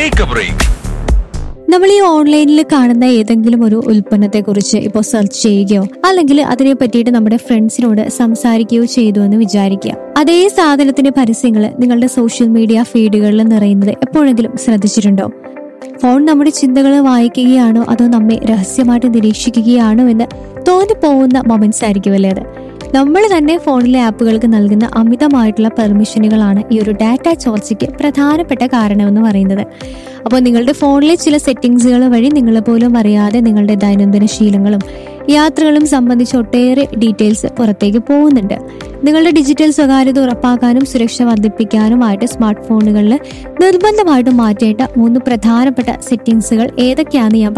take A break നമ്മൾ ഈ ഓൺലൈനിൽ കാണുന്ന ഏതെങ്കിലും ഒരു ഉൽപ്പന്നത്തെ കുറിച്ച് ഇപ്പോൾ സെർച്ച് ചെയ്യുകയോ അല്ലെങ്കിൽ അതിനെ പറ്റിയിട്ട് നമ്മുടെ ഫ്രണ്ട്സിനോട് സംസാരിക്കുകയോ ചെയ്തു എന്ന് വിചാരിക്കുക അതേ സാധനത്തിന്റെ പരസ്യങ്ങൾ നിങ്ങളുടെ സോഷ്യൽ മീഡിയ ഫീഡുകളിൽ നിറയുന്നത് എപ്പോഴെങ്കിലും ശ്രദ്ധിച്ചിട്ടുണ്ടോ ഫോൺ നമ്മുടെ ചിന്തകൾ വായിക്കുകയാണോ അതോ നമ്മെ രഹസ്യമായിട്ട് നിരീക്ഷിക്കുകയാണോ എന്ന് തോന്നിപ്പോകുന്ന മൊമെന്റ്സ് ആയിരിക്കുമല്ലേ അത് നമ്മൾ തന്നെ ഫോണിലെ ആപ്പുകൾക്ക് നൽകുന്ന അമിതമായിട്ടുള്ള പെർമിഷനുകളാണ് ഈ ഒരു ഡാറ്റ ചോർച്ചയ്ക്ക് പ്രധാനപ്പെട്ട കാരണമെന്ന് പറയുന്നത് അപ്പോൾ നിങ്ങളുടെ ഫോണിലെ ചില സെറ്റിംഗ്സുകൾ വഴി നിങ്ങൾ പോലും അറിയാതെ നിങ്ങളുടെ ദൈനംദിന ശീലങ്ങളും യാത്രകളും സംബന്ധിച്ച് ഒട്ടേറെ ഡീറ്റെയിൽസ് പുറത്തേക്ക് പോകുന്നുണ്ട് നിങ്ങളുടെ ഡിജിറ്റൽ സ്വകാര്യത ഉറപ്പാക്കാനും സുരക്ഷ വർദ്ധിപ്പിക്കാനുമായിട്ട് സ്മാർട്ട് ഫോണുകളിൽ നിർബന്ധമായിട്ടും മാറ്റേണ്ട മൂന്ന് പ്രധാനപ്പെട്ട സെറ്റിംഗ്സുകൾ ഏതൊക്കെയാണെന്ന് ഞാൻ